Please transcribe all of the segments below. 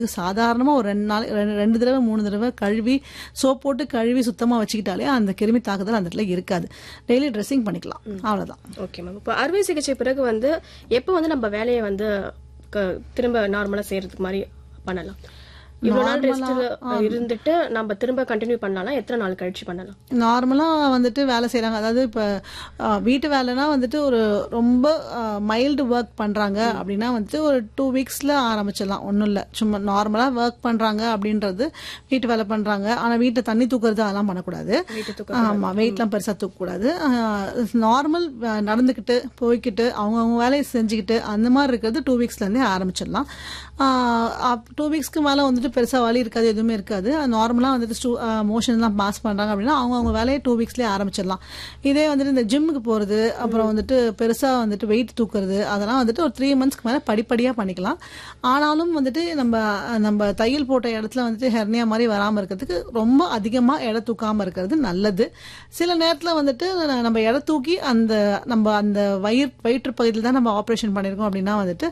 சாதாரணமா ஒரு ரெண்டு நாள் ரெண்டு- ரெண்டு தடவை மூணு தடவை கழுவி சோப் போட்டு கழுவி சுத்தமா வச்சுக்கிட்டாலே அந்த கிருமி தாக்குதல் அந்த இடத்துல இருக்காது டெய்லி ட்ரெஸ்ஸிங் பண்ணிக்கலாம் அவ்வளவுதான் ஓகே மேம் இப்போ அறுவை சிகிச்சை பிறகு வந்து எப்போ வந்து நம்ம வேலையை வந்து க- திரும்ப நார்மலா செய்யறதுக்கு மாதிரி பண்ணலாம் இவ்வளவு நாள் ரெஸ்ட் இருந்துட்டு நம்ம திரும்ப கண்டினியூ பண்ணலாம் எத்தனை நாள் கழிச்சு பண்ணலாம் நார்மலா வந்துட்டு வேலை செய்றாங்க அதாவது இப்ப அஹ், வீட்டு வேலைனா வந்துட்டு ஒரு ரொம்ப மைல்டு ஒர்க் பண்றாங்க அப்படின்னா வந்துட்டு ஒரு டூ வீக்ஸ்ல ஆரம்பிச்சிடலாம் ஒன்றும் இல்லை சும்மா நார்மலா ஒர்க் பண்றாங்க அப்படின்றது வீட்டு வேலை பண்றாங்க ஆனா வீட்டை தண்ணி தூக்குறது அதெல்லாம் பண்ணக்கூடாது வீட்டு தூக்க ஆமா வெயிட்லாம் பெருசா தூக்கக்கூடாது நார்மல் நடந்துக்கிட்டு போய்க்கிட்டு அவங்கவுங்க வேலையை செஞ்சுக்கிட்டு அந்த மாதிரி இருக்கிறது டூ வீக்ஸ்ல இருந்தே ஆரம்பிச்சிடலாம் டூ வீக்ஸ்க்கு மேல வந்துட்டு பெருசா வலி இருக்காது எதுவுமே இருக்காது நார்மலா வந்துட்டு மோஷன்லாம் பாஸ் பண்றாங்க அப்படின்னா அவங்கவுங்க வேலையை டூ வீக்ஸ்லயே ஆரம்பிச்சிடலாம் இதே வந்துட்டு இந்த ஜிம்முக்கு போறது அப்புறம் வந்துட்டு பெருசா வந்துட்டு வெயிட் தூக்குறது அதெல்லாம் வந்துட்டு ஒரு த்ரீ மந்த்ஸ்க்கு மேல படிப்படியா பண்ணிக்கலாம் ஆனாலும் வந்துட்டு நம்ம நம்ம தையல் போட்ட இடத்துல வந்துட்டு ஹெர்னியா மாதிரி வராம இருக்கிறதுக்கு ரொம்ப அதிகமா எடை தூக்காம இருக்கிறது நல்லது சில நேரத்துல வந்துட்டு நம்ம எடை தூக்கி அந்த நம்ம அந்த வயிறு வயிற்று பகுதியில் தான் நம்ம ஆப்ரேஷன் பண்ணியிருக்கோம் அப்படின்னா வந்துட்டு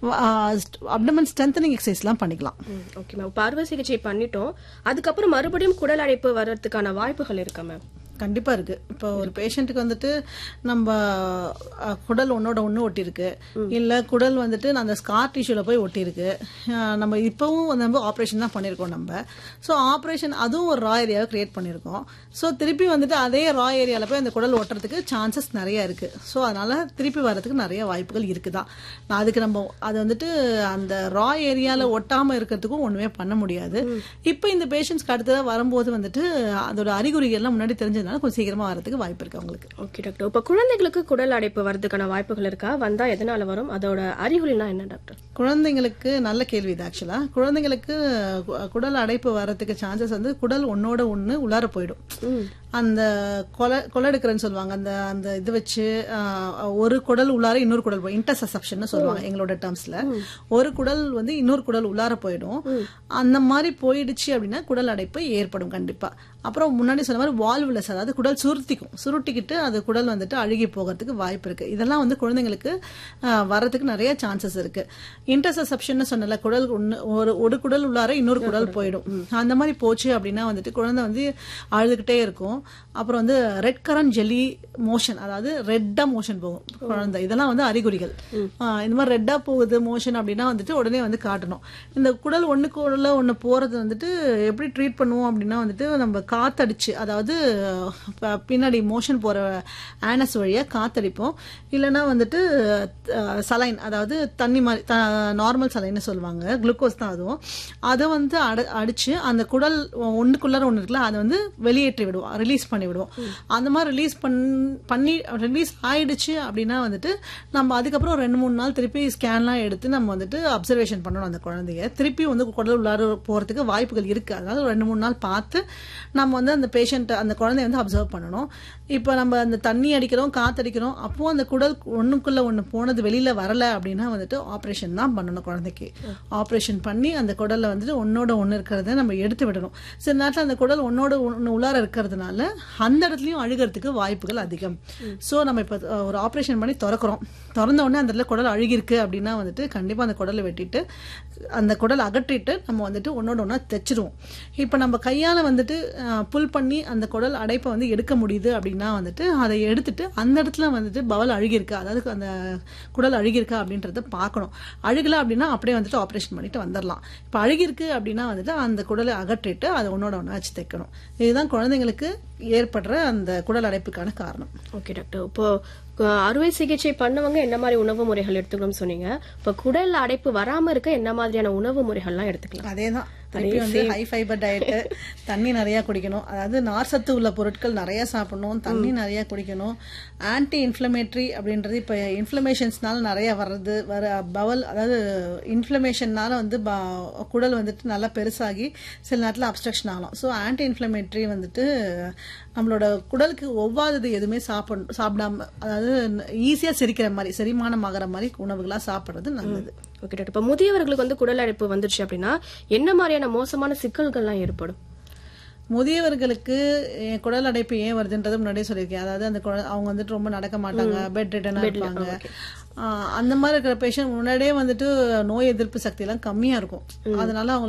அப்டமன் ஸ்ட்ரென்தனிங் எக்ஸசைஸ்லாம் பண்ணிக்கலாம் ஓகே மேம் இப்போ அறுவை சிகிச்சை பண்ணிட்டோம் அதுக்கப்புறம் மறுபடியும் குடல் அடைப்பு வர்றதுக்கான வாய்ப்புகள் இருக்கா மேம் கண்டிப்பா இருக்கு இப்போ ஒரு பேஷண்ட்டுக்கு வந்துட்டு நம்ம அஹ், குடல் ஒன்னோட ஒண்ணு ஒட்டி இருக்கு இல்ல குடல் வந்துட்டு அந்த ஸ்கார் டிஷ்யூல போய் ஒட்டி இருக்கு அஹ், நம்ம இப்பவும் நம்ம ஆப்ரேஷன் தான் பண்ணியிருக்கோம் நம்ம ஸோ ஆப்ரேஷன் அதுவும் ஒரு ரா ஏரியாவை கிரியேட் பண்ணியிருக்கோம் ஸோ திருப்பி வந்துட்டு அதே ரா ஏரியால போய் அந்த குடல் ஒட்டுறதுக்கு சான்சஸ் நிறைய இருக்கு ஸோ அதனால திருப்பி வர்றதுக்கு நிறைய வாய்ப்புகள் இருக்குதான் நான் அதுக்கு நம்ம அது வந்துட்டு அந்த ரா ஏரியால ஒட்டாம இருக்கிறதுக்கும் ஒண்ணுமே பண்ண முடியாது இப்போ இந்த பேஷண்ட்ஸ்க்கு அடுத்ததா வரும்போது வந்துட்டு அதோட அறிகுறிகள்லாம் முன்னாடி தெரிஞ்சதுனால கொஞ்சம் சீக்கிரமா வரதுக்கு வாய்ப்பு இருக்கு அவங்களுக்கு ஓகே டாக்டர் இப்போ குழந்தைகளுக்கு குடல் அடைப்பு வர்றதுக்கான வாய்ப்புகள் இருக்கா வந்தா எதனால வரும் அதோட அறிகுறினா என்ன டாக்டர் குழந்தைங்களுக்கு நல்ல கேள்வி இது ஆக்சுவலா குழந்தைங்களுக்கு கு- குடல் அடைப்பு வர்றதுக்கு சான்சஸ் வந்து குடல் ஒன்னோட ஒண்ணு உள்ளார போயிடும் அந்த கொலை கொலை எடுக்கிறேன்னு சொல்லுவாங்க அந்த அந்த இது வச்சு ஆஹ், ஒரு குடல் உள்ளார இன்னொரு குடல் போய் இன்டர்செப்ஷன் சொல்லுவாங்க எங்களோட டேர்ம்ஸ்ல ஒரு குடல் வந்து இன்னொரு குடல் உள்ளார போயிடும் அந்த மாதிரி போயிடுச்சு அப்படின்னா குடல் அடைப்பு ஏற்படும் கண்டிப்பா அப்புறம் முன்னாடி சொன்ன மாதிரி வால்வுலஸ் அதாவது குடல் சுருட்டிக்கும் சுருட்டிக்கிட்டு அது குடல் வந்துட்டு அழுகி போகிறதுக்கு வாய்ப்பு இருக்கு இதெல்லாம் வந்து குழந்தைங்களுக்கு ஆஹ், வர்றதுக்கு நிறைய சான்சஸ் இருக்கு இன்டர்செப்ஷன் சொன்னல குடல் ஒண்ணு ஒரு ஒரு குடல் உள்ளார இன்னொரு குடல் போயிடும் அந்த மாதிரி போச்சு அப்படின்னா வந்துட்டு குழந்தை வந்து அழுதுகிட்டே இருக்கும் அப்புறம் வந்து ரெட் கரண்ட் ஜெல்லி மோஷன் அதாவது ரெட்டா மோஷன் போகும் குழந்தை இதெல்லாம் வந்து அறிகுறிகள் ஆஹ், இந்த மாதிரி ரெட்டா போகுது மோஷன் அப்படின்னா வந்துட்டு உடனே வந்து காட்டணும் இந்த குடல் ஒண்ணுக்குள்ள ஒண்ணு போறது வந்துட்டு எப்படி ட்ரீட் பண்ணுவோம் அப்படின்னா வந்துட்டு நம்ம காத்தடிச்சு அதாவது ப- பின்னாடி மோஷன் போற ஆனஸ் வழியா காத்தடிப்போம் இல்லைன்னா வந்துட்டு சலைன் அதாவது தண்ணி மாதிரி நார்மல் சலைன்னு சொல்லுவாங்க குளுக்கோஸ் தான் அதுவும் அதை வந்து அட அடிச்சு அந்த குடல் ஒண்ணுக்குள்ளார ஒண்ணு இருக்குல்ல அதை வந்து வெளியேற்றி விடுவோம் ரிலீஸ் பண்ணி விடுவோம் அந்த மாதிரி ரிலீஸ் பண்ணி ரிலீஸ் ஆயிடுச்சு அப்படின்னா வந்துட்டு நம்ம அதுக்கப்புறம் ரெண்டு மூணு நாள் திருப்பி ஸ்கேன்லாம் எடுத்து நம்ம வந்துட்டு அப்சர்வேஷன் பண்ணணும் அந்த குழந்தைய திருப்பி வந்து குடல் உள்ளார போறதுக்கு வாய்ப்புகள் இருக்கு அதனால ஒரு ரெண்டு மூணு நாள் பார்த்து நம்ம வந்து அந்த பேஷண்ட் அந்த குழந்தைய வந்து அப்சர்வ் பண்ணணும் இப்போ நம்ம அந்த தண்ணி அடிக்கிறோம் காத்தடிக்கிறோம் அப்போ அந்த குடல் ஒண்ணுக்குள்ள ஒண்ணு போனது வெளியில வரல அப்படின்னா வந்துட்டு ஆப்ரேஷன் தான் பண்ணணும் குழந்தைக்கு ஆப்ரேஷன் பண்ணி அந்த குடல்ல வந்துட்டு ஒன்னோட ஒண்ணு இருக்கிறத நம்ம எடுத்து விடணும் சில நேரத்தில் அந்த குடல் ஒன்னோட ஒண்ணு உள்ளார இருக்கிறதுனால அந்த இடத்துலயும் அழுகிறதுக்கு வாய்ப்புகள் அதிகம் சோ நம்ம இப்ப அஹ், ஒரு ஆப்ரேஷன் பண்ணி திறக்கிறோம் திறந்த உடனே அந்த இடத்துல குடல் அழுகிருக்கு அப்படின்னா வந்துட்டு கண்டிப்பா அந்த குடலை வெட்டிட்டு அந்த குடல் அகற்றிட்டு நம்ம வந்துட்டு ஒன்னோட ஒண்ணா தைச்சிருவோம் இப்ப நம்ம கையால வந்துட்டு புல் பண்ணி அந்த குடல் அடைப்பை வந்து எடுக்க முடியுது அப்படின்னா வந்துட்டு அதை எடுத்துட்டு அந்த இடத்துல வந்துட்டு பவல் அழுகியிருக்கா அதாவது அந்த குடல் அழுகியிருக்கா அப்படின்றத பார்க்கணும் அழுகல அப்படின்னா அப்படியே வந்துட்டு ஆப்ரேஷன் பண்ணிட்டு வந்துடலாம் இப்ப அழுகிருக்கு அப்படின்னா வந்துட்டு அந்த குடலை அகற்றிட்டு அதை ஒன்னோட ஒண்ணா வச்சு தைக்கணும் இதுதான் குழந்தைங்களுக்கு ஏற்படுற அந்த குடல் அடைப்புக்கான காரணம் ஓகே டாக்டர் இப்போ கு- அறுவை சிகிச்சை பண்ணவங்க என்ன மாதிரி உணவு முறைகள் எடுத்துக்கணும்னு சொன்னீங்க இப்போ குடல் அடைப்பு வராம இருக்க என்ன மாதிரியான உணவு முறைகள்லாம் எடுத்துக்கலாம் அதேதான் திருப்பி வந்து ஹை ஃபைபர் டயட்டு தண்ணி நிறைய குடிக்கணும் அதாவது நார் சத்து உள்ள பொருட்கள் நிறைய சாப்பிடணும் தண்ணி நிறைய குடிக்கணும் ஆன்டி இன்ஃப்ளமேட்டரி அப்படின்றது இப்போ இன்ஃப்ளமேஷன்ஸ்னால நிறைய வர்றது வர பவல் அதாவது இன்ஃப்ளமேஷன்னால வந்து ப- குடல் வந்துட்டு நல்லா பெருசாகி சில நேரத்தில் அப்ஸ்ட்ரக்ஷன் ஆகலாம் ஸோ ஆன்டி இன்ஃப்ளமேட்டரி வந்துட்டு நம்மளோட குடலுக்கு ஒவ்வாதது எதுவுமே சாப்பிட சாப்பிடாம அதாவது ஈஸியாக செரிக்கிற மாதிரி செரிமானம் ஆகிற மாதிரி உணவுகளாக சாப்பிட்றது நல்லது ஓகே டாக்டர் இப்போ முதியவர்களுக்கு வந்து குடல் அடைப்பு வந்துருச்சு அப்படின்னா என்ன மாதிரியான மோசமான சிக்கல்கள்லாம் ஏற்படும் முதியவர்களுக்கு அஹ், குடல் அடைப்பு ஏன் வருதுன்றது முன்னாடியே சொல்லியிருக்கேன் அதாவது அந்த குழ- அவங்க வந்துட்டு ரொம்ப நடக்க மாட்டாங்க பெட் ரிட்டனா இருப்பாங்க ஆஹ், அந்த மாதிரி இருக்கிற பேஷண்ட் முன்னாடியே வந்துட்டு நோய் எதிர்ப்பு சக்தி எல்லாம் கம்மியா இருக்கும் அதனால அவங்க